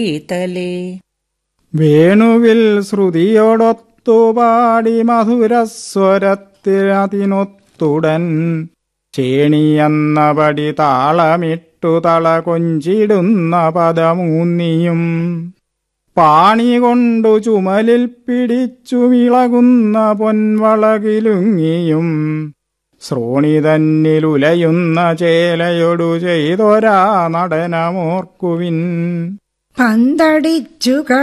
ഈതലേ വേണുവിൽ ശ്രുതിയോടൊത്തു പാടി മധുരസ്വരത്തിൽ അതിനൊത്തുടൻ ചേണിയെന്നപടി താളമിട്ടു തള കൊഞ്ചിടുന്ന പദമൂന്നിയും പാണി കൊണ്ടു ചുമലിൽ പിടിച്ചു വിളകുന്ന പൊൻവളകിലുങ്ങിയും ശ്രോണി തന്നിലുലയുന്ന ചേലയൊടു ചെയ്തൊരാ നടനമോർക്കുവിൻ പന്തടിച്ചു